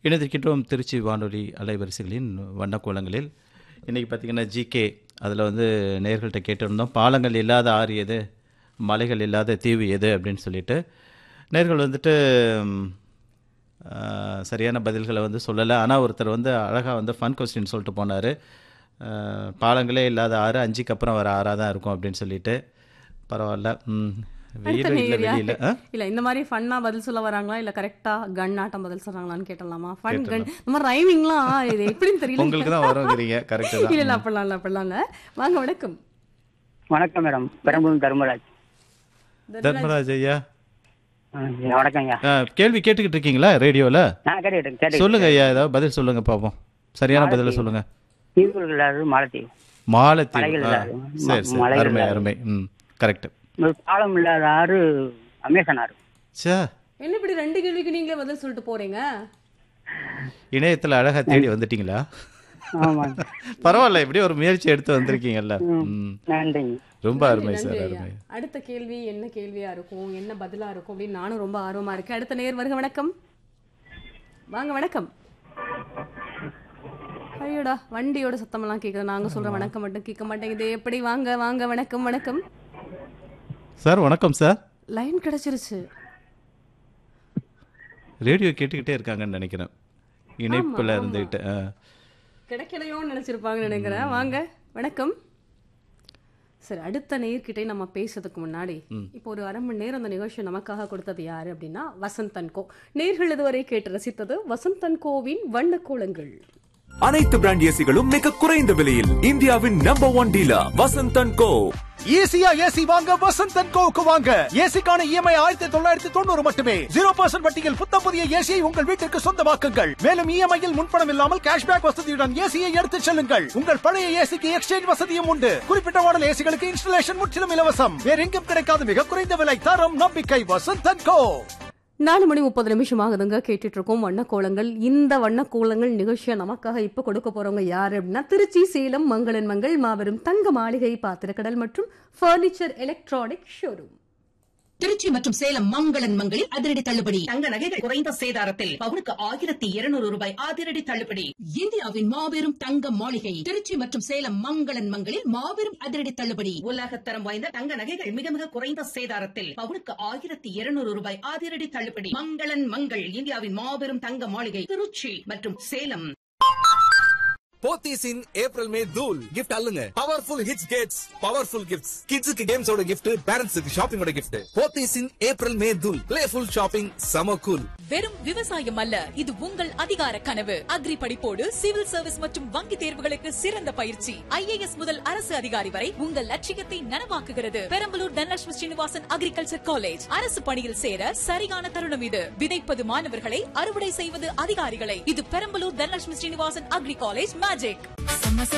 இணைந்திருக்கின்றோம் திருச்சி வானொலி அலைவரிசைகளின் வண்ணக்கோலங்களில் இன்றைக்கி பார்த்திங்கன்னா ஜிகே அதில் வந்து நேர்கள்ட்ட கேட்டிருந்தோம் பாலங்கள் இல்லாத ஆறு எது மலைகள் இல்லாத தீவு எது அப்படின்னு சொல்லிட்டு நேர்கள் வந்துட்டு ம், ஆ, சரியான பதில்களை வந்து சொல்லலை ஆனால் ஒருத்தர் வந்து அழகாக வந்து ஃபன் கொஸ்டின் சொல்லிட்டு போனார் பாலங்களே இல்லாத ஆறு அஞ்சுக்கு அப்புறம் வர ஆறாக தான் இருக்கும் அப்படின்னு சொல்லிட்டு பரவாயில்ல ம் அடுத்த வெயில் இல்லை நேயர் யாரு? வெளியில் ஆ இல்ல இந்த மாதிரி ஃபன்னா பதில் சொல்ல வராங்களா இல்ல கரெக்டா கன் ஆட்டம் பதில் சொல்றாங்களான்னு கேட்டலாமா ஃபன் கன் இந்த மாதிரி ரைமிங்லாம் இது எப்படின்னு தெரியல உங்களுக்கு தான் வருங்கிறீங்க கரெக்டு இல்ல தான் இல்ல அப்படிலாம் இல்ல அப்படிலாம் இல்ல வாங்க வணக்கம் வணக்கம் மேடம் பெரம்பலூர் தர்மராஜ் தர்மராஜ் ஐயா ஆ, வணக்கம் ஐயா ஆ, கேள்வி கேட்டுக்கிட்டு இருக்கீங்களா ரேடியோவில் நான் கேட்டுக்கிட்டேன் கேட்டு சொல்லுங்க ஐயா ஏதாவது பதில் சொல்லுங்க பார்ப்போம் சரியான பதில சொல்லுங்க தீவுகள் இல்லாதது மாலத்தீவு மாலத்தீவு மலைகள் ஆ, இல்லாத. சரி ம- சரி மலைகள் அருமை இல்லாத. அருமை ம் கரெக்ட் ஒரு பாலம் இல்லாத ஆறு அமேசான் ஆறு சே என்ன இப்படி ரெண்டு கேள்விக்கு நீங்களே பதில் சொல்லிட்டு போறீங்க இணையத்தில் அழகா தேடி வந்துட்டீங்களா ஆமாங்க பரவாயில்ல இப்படி ஒரு முயற்சி எடுத்து வந்திருக்கீங்கல்ல ம் நன்றிங்க ரொம்ப அருமை நன்றி சார் ஐயா. அருமை அடுத்த கேள்வி என்ன கேள்வியா இருக்கும் என்ன பதிலா இருக்கும் அப்படின்னு நானும் ரொம்ப ஆர்வமா இருக்கேன் அடுத்த நேர் வருக வணக்கம் வாங்க வணக்கம் ஐயோடா வண்டியோட சத்தமெல்லாம் கேக்குது நாங்க சொல்ற வணக்கம் மட்டும் கேட்க மாட்டேங்குது எப்படி வாங்க வாங்க வணக்கம் வணக்கம் சார் வணக்கம் சார் லைன் கிடைச்சிருச்சு ரேடியோ கேட்டுக்கிட்டே இருக்காங்கன்னு நினைக்கிறேன் இணைப்பில் இருந்துக்கிட்டு ஆ. கிடைக்கலையோன்னு நினைச்சிருப்பாங்கன்னு நினைக்கிறேன் வாங்க வணக்கம் சரி அடுத்த நேர்கிட்டே நம்ம பேசுறதுக்கு முன்னாடி இப்போ ஒரு அரை மணி நேரம் அந்த நிகழ்ச்சி நமக்காக கொடுத்தது யாரு அப்படின்னா வசந்தன் கோ நேர்கள் இதுவரை கேட்டு ரசித்தது வசந்தன் கோவின் வண்ணக்கோலங்கள் அனைத்து பிராண்ட் ஏசிகளும் மிக குறைந்த விலையில் இந்தியாவின் number one dealer Vasanthan co ஈஸியா ஏசி வாங்க வசந்த் அண்ட் கோவுக்கு வாங்க ஏசிக்கான இஎம்ஐ ஆயிரத்தி தொள்ளாயிரத்தி தொண்ணூறு மட்டுமே ஜீரோ பர்சன்ட் வட்டியில் புத்த புதிய ஏசியை உங்கள் வீட்டிற்கு சொந்தமாக்குங்கள் மேலும் இஎம்ஐயில் முன்பணம் இல்லாமல் கேஷ்பேக் வசதியுடன் ஏசியை எடுத்துச் செல்லுங்கள் உங்கள் பழைய ஏசிக்கு எக்ஸ்சேஞ்ச் வசதியும் உண்டு குறிப்பிட்ட மாடல் ஏசிகளுக்கு இன்ஸ்டலேஷன் முற்றிலும் இலவசம் வேற எங்கும் கிடைக்காத மிக குறைந்த விலை தரம் நம்பிக்கை வசந்த் அண்ட் கோ நாலு மணி முப்பது நிமிஷம் ஆகுதுங்க கேட்டுட்டு இருக்கோம் வண்ணக்கோலங்கள் இந்த வண்ணக்கோலங்கள் நிகழ்ச்சியை நமக்காக இப்ப கொடுக்க போறவங்க யாரு அப்படின்னா திருச்சி சேலம் மங்களன் மங்கள் மாபெரும் தங்க மாளிகை பாத்திரக்கடல் மற்றும் பர்னிச்சர் எலக்ட்ரானிக் ஷோரூம் திருச்சி மற்றும் சேலம் மங்களன் மங்களில் அதிரடி தள்ளுபடி தங்க நகைகள் குறைந்த சேதாரத்தில் பவுனுக்கு ஆயிரத்தி இருநூறு ரூபாய் அதிரடி தள்ளுபடி இந்தியாவின் மாபெரும் தங்க மாளிகை திருச்சி மற்றும் சேலம் மங்களன் மங்களில் மாபெரும் அதிரடி தள்ளுபடி உலகத்தரம் வாய்ந்த தங்க நகைகள் மிக மிக குறைந்த சேதாரத்தில் பவுனுக்கு ஆயிரத்தி இருநூறு ரூபாய் அதிரடி தள்ளுபடி மங்களன் மங்கள் இந்தியாவின் மாபெரும் தங்க மாளிகை திருச்சி மற்றும் Salem Pothys in April May தூல் கிஃப்ட் அல்லுங்க பவர்ஃபுல் ஹிட்ஸ் கேட்ஸ் பவர்ஃபுல் கிஃப்ட்ஸ் கிட்ஸுக்கு கேம்ஸோட கிஃப்ட் பேரண்ட்ஸுக்கு ஷாப்பிங்கோட gift Pothys in April May தூல் பிளேஃபுல் ஷாப்பிங் சம கூல் வெறும் விவசாயம் அல்ல இது உங்கள் அதிகார கனவு அக்ரி படிப்போடு சிவில் சர்வீஸ் மற்றும் வங்கி தேர்வுகளுக்கு சிறந்த பயிற்சி ஐஏஎஸ் முதல் அரசு அதிகாரி வரை உங்கள் லட்சியத்தை நனவாக்குகிறது பெரம்பலூர் தனலட்சுமி ஸ்ரீனிவாசன் அக்ரிகல்ச்சர் காலேஜ் அரசு பணியில் சேர சரியான தருணம் இது விதைப்பது மாணவர்களை அறுவடை செய்வது அதிகாரிகளை இது Perambalur Dhanalakshmi Srinivasan agri college magic